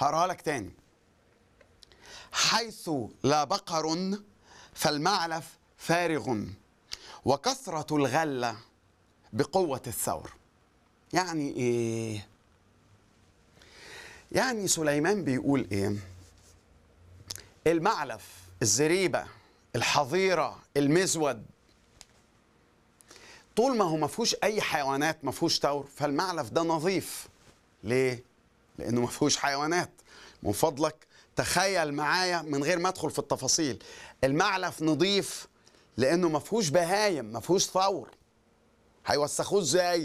هقراها لك تاني حيث لا بقر فالمعلف فارغ وكثرة الغلة بقوة الثور يعني ايه يعني سليمان بيقول ايه المعلف الزريبة الحظيرة المزود طول ما هو ما فيهوش اي حيوانات ما فيهوش ثور فالمعلف ده نظيف ليه لانه ما فيهوش حيوانات من فضلك تخيل معايا من غير ما ادخل في التفاصيل المعلف نظيف لانه ما فيهوش بهايم ما فيهوش ثور هيوسخوه ازاي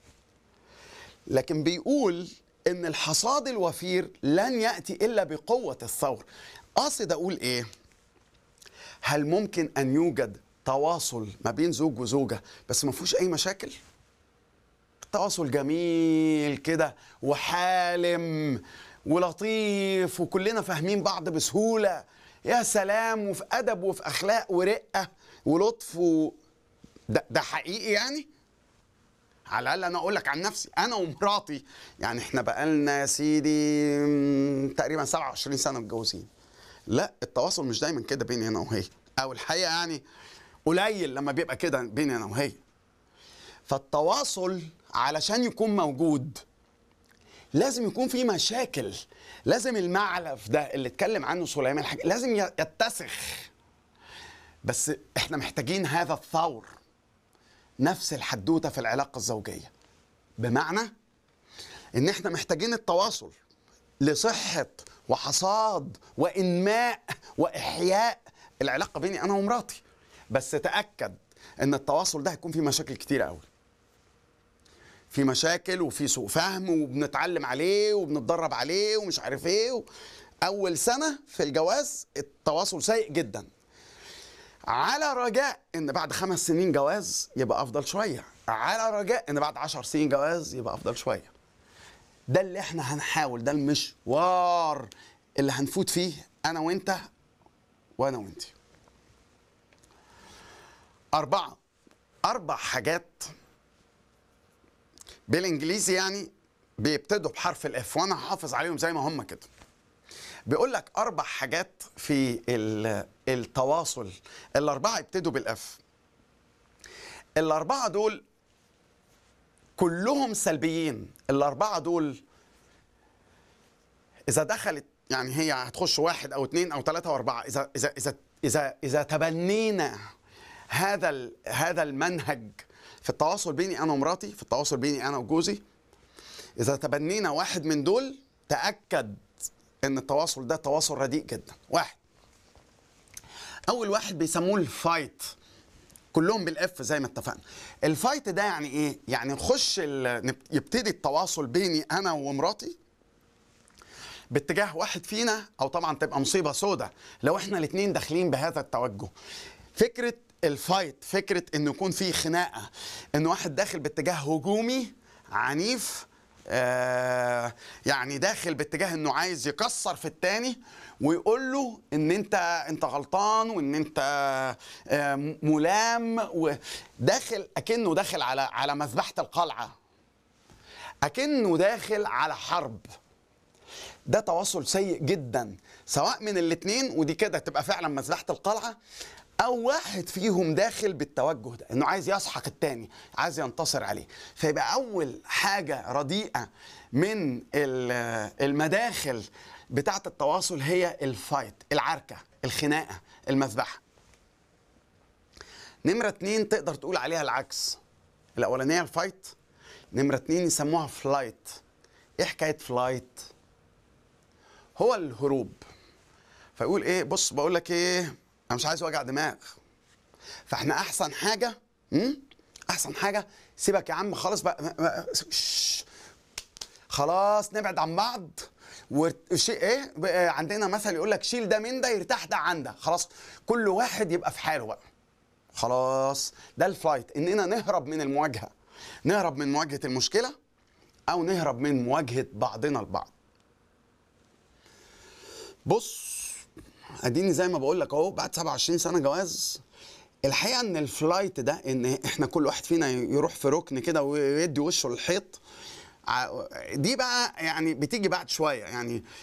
لكن بيقول ان الحصاد الوفير لن ياتي الا بقوه الثور قاصد اقول ايه هل ممكن ان يوجد تواصل ما بين زوج وزوجه بس ما فيهوش اي مشاكل تواصل جميل كده وحالم ولطيف وكلنا فاهمين بعض بسهوله يا سلام وفي ادب وفي اخلاق ورقه ولطف و... ده, ده حقيقي يعني على الاقل انا اقول لك عن نفسي انا ومراتي يعني احنا بقالنا يا سيدي م، تقريبا 27 سنه متجوزين لا التواصل مش دايما كده بيني انا وهي او الحقيقه يعني قليل لما بيبقى كده بيني انا وهي فالتواصل علشان يكون موجود لازم يكون في مشاكل لازم المعلف ده اللي اتكلم عنه سليمان الحاج لازم يتسخ بس احنا محتاجين هذا الثور نفس الحدوته في العلاقه الزوجيه بمعنى ان احنا محتاجين التواصل لصحه وحصاد وانماء واحياء العلاقه بيني انا ومراتي بس تاكد ان التواصل ده هيكون فيه مشاكل كتيره قوي في مشاكل وفي سوء فهم وبنتعلم عليه وبنتدرب عليه ومش عارف ايه و... اول سنه في الجواز التواصل سيء جدا على رجاء ان بعد خمس سنين جواز يبقى افضل شويه على رجاء ان بعد عشر سنين جواز يبقى افضل شويه ده اللي احنا هنحاول ده المشوار اللي هنفوت فيه انا وانت وانا وانت اربعه اربع حاجات بالانجليزي يعني بيبتدوا بحرف الاف وانا هحافظ عليهم زي ما هم كده بيقول لك اربع حاجات في ال- التواصل الاربعه يبتدوا بالاف الاربعه دول كلهم سلبيين الاربعه دول اذا دخلت يعني هي هتخش واحد او اثنين او ثلاثه واربعه اذا اذا اذا اذا اذا تبنينا هذا ال- هذا المنهج في التواصل بيني انا ومراتي في التواصل بيني انا وجوزي اذا تبنينا واحد من دول تاكد ان التواصل ده تواصل رديء جدا واحد اول واحد بيسموه الفايت كلهم بالاف زي ما اتفقنا الفايت ده يعني ايه يعني نخش ال- نب- يبتدي التواصل بيني انا ومراتي باتجاه واحد فينا او طبعا تبقى مصيبه سودة لو احنا الاثنين داخلين بهذا التوجه فكره الفايت فكره انه يكون في خناقه ان واحد داخل باتجاه هجومي عنيف آه يعني داخل باتجاه انه عايز يكسر في التاني ويقول له ان انت انت غلطان وان انت آه ملام وداخل اكنه داخل على على مذبحه القلعه اكنه داخل على حرب ده تواصل سيء جدا سواء من الاثنين ودي كده تبقى فعلا مذبحه القلعه او واحد فيهم داخل بالتوجه ده انه عايز يسحق التاني عايز ينتصر عليه فيبقى اول حاجه رديئه من ال- المداخل بتاعه التواصل هي الفايت العركه الخناقه المذبحه نمرة اتنين تقدر تقول عليها العكس الأولانية الفايت نمرة اتنين يسموها فلايت ايه حكاية فلايت هو الهروب فيقول ايه بص بقول لك ايه انا مش عايز وجع دماغ فاحنا احسن حاجه م? احسن حاجه سيبك يا عم خلاص بقى ما- ما- شش. خلاص نبعد عن بعض وشيء ايه بقى عندنا مثل يقول لك شيل ده من ده يرتاح ده عن ده خلاص كل واحد يبقى في حاله بقى خلاص ده الفلايت اننا نهرب من المواجهه نهرب من مواجهه المشكله او نهرب من مواجهه بعضنا البعض بص اديني زي ما بقول لك اهو بعد 27 سنه جواز الحقيقه ان الفلايت ده ان احنا كل واحد فينا يروح في ركن كده ويدي وشه للحيط ع- دي بقى يعني بتيجي بعد شويه يعني